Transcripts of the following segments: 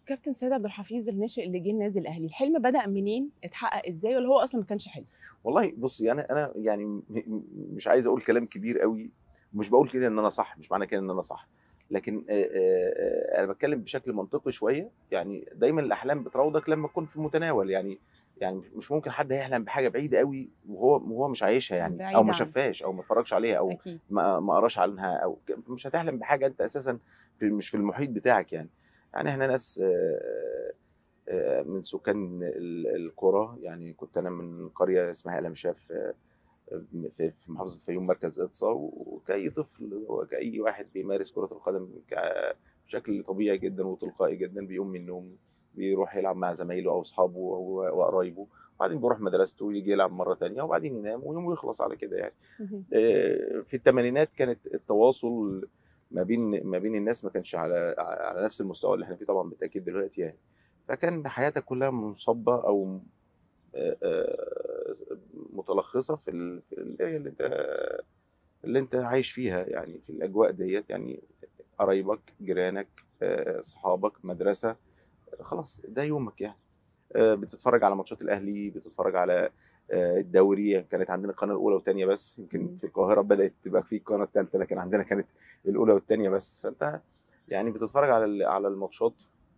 كابتن سيد عبد الحفيظ الناشئ اللي جه النادي الاهلي الحلم بدا منين اتحقق ازاي ولا هو اصلا ما كانش حلم والله بصي انا انا يعني م- م- مش عايز اقول كلام كبير قوي مش بقول كده ان انا صح مش معنى كده ان انا صح لكن آه، آه، آه، انا بتكلم بشكل منطقي شويه يعني دايما الاحلام بتراودك لما تكون في المتناول يعني يعني مش ممكن حد يحلم بحاجه بعيده قوي وهو وهو مش عايشها يعني بعيدة او ما عنه. شافهاش او ما اتفرجش عليها او اكيد ما ما قراش عنها او ك- مش هتحلم بحاجه انت اساسا في مش في المحيط بتاعك يعني يعني احنا ناس آه، آه، من سكان ال- القرى يعني كنت انا من قريه اسمها الامشاف آه، في في محافظه الفيوم مركز اقصى وكاي طفل وكاي واحد بيمارس كره القدم ك- بشكل طبيعي جدا وتلقائي جدا بيقوم من النوم بيروح يلعب مع زمايله او اصحابه او وقرايبه وبعدين بيروح مدرسته ويجي يلعب مره تانية وبعدين ينام ويومه يخلص على كده يعني مهم. آه، في الثمانينات كانت التواصل ما بين ما بين الناس ما كانش على على نفس المستوى اللي احنا فيه طبعا بالتاكيد دلوقتي يعني فكان حياتك كلها منصبه او آه، آه، متلخصه في ال- في الاريا اللي انت اللي انت عايش فيها يعني في الاجواء ديت يعني قرايبك جيرانك آه، اصحابك مدرسه خلاص ده يومك يعني آه، بتتفرج على ماتشات الاهلي بتتفرج على آه، الدوري كانت عندنا القناه الاولى والثانيه بس يمكن مم. في القاهره بدات تبقى في القناه الثالثه لكن عندنا كانت الاولى والثانيه بس فانت يعني بتتفرج على ال- على الماتشات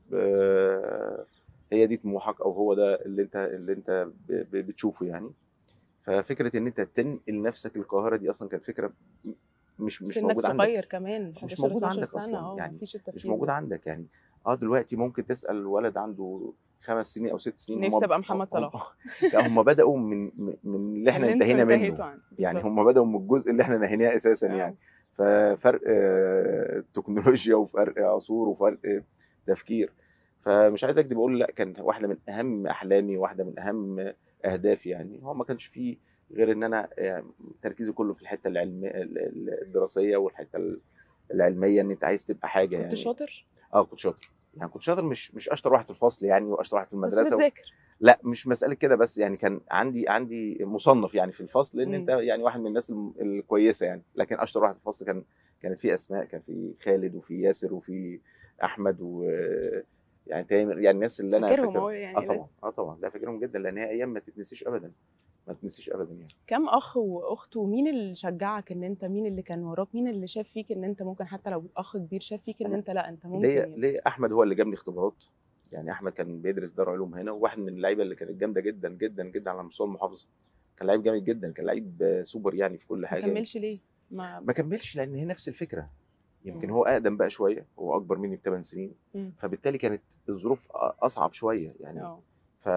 آه، هي دي طموحك او هو ده اللي انت اللي انت ب- ب- بتشوفه يعني ففكره ان انت تنقل نفسك القاهره دي اصلا كانت فكره م- مش مش سنك موجوده عندك صغير كمان 11 موجود 12 عندك سنه أصلاً، اه يعني مفيش التفكير مش موجود ده. عندك يعني اه دلوقتي ممكن تسال ولد عنده خمس سنين او ست سنين نفسي هم- ابقى محمد هم- صلاح لا هم بداوا من من- من اللي احنا اللي انتوا انتهينا انتهيتوا منه عنه. يعني بالظبط. هم بداوا من الجزء اللي احنا نهيناه اساسا آه. يعني ففرق آه، تكنولوجيا وفرق عصور وفرق آه، تفكير فمش عايز اكذب اقول لا كان واحده من اهم احلامي واحده من اهم اهدافي يعني هو ما كانش فيه غير ان انا آه، تركيزي كله في الحته العلميه الدراسيه والحته العلميه ان انت عايز تبقى حاجه كنت يعني شاطر اه كنت شاطر يعني كنت شاطر مش مش اشطر واحد في الفصل يعني واشطر واحد في بس المدرسه و... بتذاكر لا مش مساله كده بس يعني كان عندي عندي مصنف يعني في الفصل لان مم. انت يعني واحد من الناس الم- الكويسه يعني لكن اشطر واحد في الفصل كان كانت في اسماء كان في خالد وفي ياسر وفي احمد و يعني تامر يعني الناس اللي انا فاكرهم فاكر أهو يعني اه لازم. طبعا اه طبعا لا فاكرهم جدا لان هي ايام ما تتنسيش ابدا ما تتنسيش ابدا يعني كم اخ واخت ومين اللي شجعك ان انت مين اللي كان وراك مين اللي شاف فيك ان انت ممكن حتى لو اخ كبير شاف فيك ان أنا انت لا انت ممكن ليا يعني. ليا احمد هو اللي جاب لي اختبارات يعني احمد كان بيدرس دار علوم هنا وواحد من اللعيبه اللي كانت جامده جدا جدا جدا على مستوى المحافظه كان لعيب جامد جدا كان لعيب آه، سوبر يعني في كل ما حاجه كملش ليه ما ما كملش لان هي نفس الفكره يمكن مم. هو اقدم بقى شويه هو اكبر مني بثمان سنين مم. فبالتالي كانت الظروف اصعب شويه يعني اه ف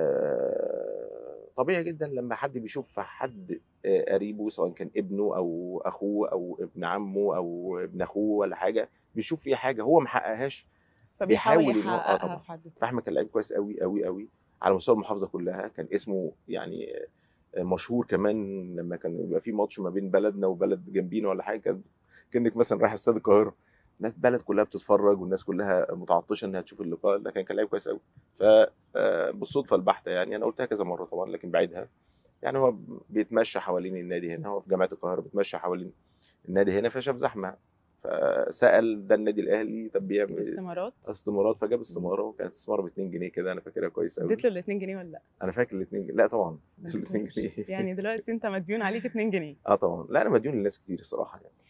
آه، طبيعي جدا لما حد بيشوف حد آه، قريبه سواء كان ابنه او اخوه او ابن عمه او ابن اخوه ولا حاجه بيشوف فيه حاجه هو ما حققهاش فبيحاول بيحاول إن هو- آه يحققها طبعاً. في حد فاحمد كان لعيب كويس قوي قوي قوي على مستوى المحافظه كلها كان اسمه يعني آه، مشهور كمان لما كان يبقى في ماتش ما بين بلدنا وبلد جنبينا ولا حاجه كان كانك مثلا رايح استاد القاهره الناس البلد كلها بتتفرج والناس كلها متعطشه انها تشوف اللقاء لكن كان لعيب كويس قوي فبالصدفه البحته يعني انا قلتها كذا مره طبعا لكن بعيدها يعني هو بيتمشى حوالين النادي هنا هو في جامعه القاهره بيتمشى حوالين النادي هنا فشاف زحمه فسال ده النادي الاهلي طب بيعمل إيه؟ الاستمارات استمارات فجاب استماره وكانت استماره ب 2 جنيه كده انا فاكرها كويس قوي اديت له ال 2 جنيه ولا لا؟ انا فاكر ال 2 جنيه لا طبعا اديت له 2 جنيه يعني دلوقتي انت مديون عليك 2 جنيه اه طبعا لا انا مديون لناس كتير الصراحه يعني